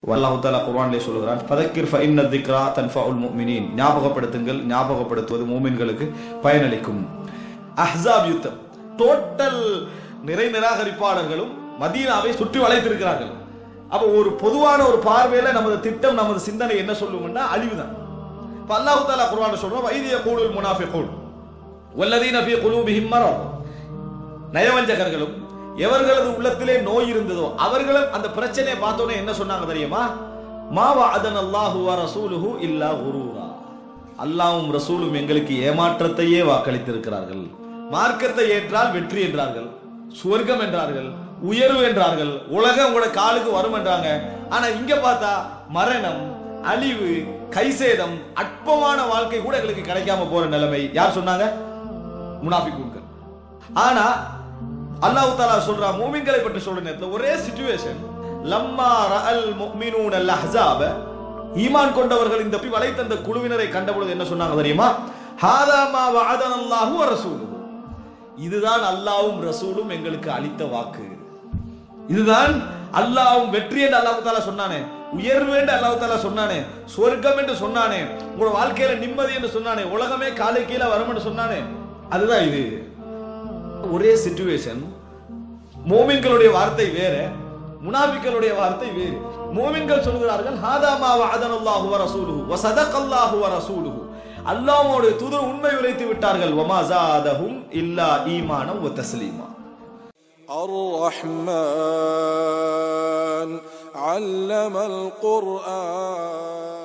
அல்லாஹ் தாலா குர்ஆனிலே சொல்கிறான் ஃபதக்கிர் ஃபஇன்ன திக்ரா தன்ஃபஉல் முஃமினீன் ஞாபகப்படுத்துங்கள் ஞாபகப்படுத்துவது மூமின்களுக்கு பயனளிக்கும் அஹ்ஸாப் யுத்தம் டோட்டல் நிறை நிராகரிப்பாளர்களும் மதீனாவை சுற்றி வளைத்திருக்கிறார்கள் அப்ப ஒரு பொதுவான ஒரு பார்வையில நமது திட்டம் நமது சிந்தனை என்ன சொல்லும்னா அழிவுதான் இப்ப அல்லாஹ் தாலா குர்ஆன்ல சொல்றோம் வைதிய கூடுல் முனாஃபிகூன் வல்லதீன ஃபீ குலூபிஹிம் மரத் நயவஞ்சகர்களும் எவர்களது உள்ளத்திலே நோய் இருந்ததோ அவர்களும் அந்த பிரச்சனையை பார்த்தோன்னே என்ன சொன்னாங்க தெரியுமா மாவா அதன் அல்லாஹு ரசூலுஹு இல்லா குரூரா அல்லாஹ்வும் ரசூலும் எங்களுக்கு ஏமாற்றத்தையே வாக்களித்திருக்கிறார்கள் மார்க்கத்தை ஏற்றால் வெற்றி என்றார்கள் சுவர்க்கம் என்றார்கள் உயர்வு என்றார்கள் உலகம் உங்களோட காலுக்கு வரும் என்றாங்க ஆனா இங்க பார்த்தா மரணம் அழிவு கைசேதம் அற்பமான வாழ்க்கை கூட எங்களுக்கு கிடைக்காம போற நிலைமை யார் சொன்னாங்க முனாஃபிக்குங்கள் ஆனா அல்லாஹ் தாலா சொல்றா மூமின்களை பற்றி சொல்ற நேரத்துல ஒரே சிச்சுவேஷன் லம்மா ரஅல் முஃமினூன அல் அஹ்ஸாப ஈமான் கொண்டவர்கள் இந்த வலைத்தந்த குழுவினரை கண்டபொழுது என்ன சொன்னாங்க தெரியுமா ஹாதா மா வஅதன அல்லாஹு வ ரசூலுஹு இதுதான் அல்லாஹ்வும் ரசூலும் எங்களுக்கு அளித்த வாக்கு இதுதான் அல்லாஹ்வும் வெற்றி என்று அல்லாஹ் தாலா சொன்னானே உயர்வு என்று அல்லாஹ் தாலா சொன்னானே சொர்க்கம் என்று சொன்னானே உங்களோட வாழ்க்கையில நிம்மதி என்று சொன்னானே உலகமே காலை கீழே வரும் என்று சொன்னானே அதுதான் இது ஒரே சிச்சுவேஷன் மோமின்களுடைய வார்த்தை வேற முனாபிக்களுடைய வார்த்தை வேறு மோமின்கள் சொல்கிறார்கள் ஹாதாமா வஅதனல்லாஹு வ ரசூலுஹு வ ஸதகல்லாஹு வ ரசூலுஹு அல்லாஹ்வோட தூதர் உண்மை உரைத்து விட்டார்கள் வமா ஜாதஹும் இல்லா ஈமானம் வ தஸ்லீமா الرحمن علم القرآن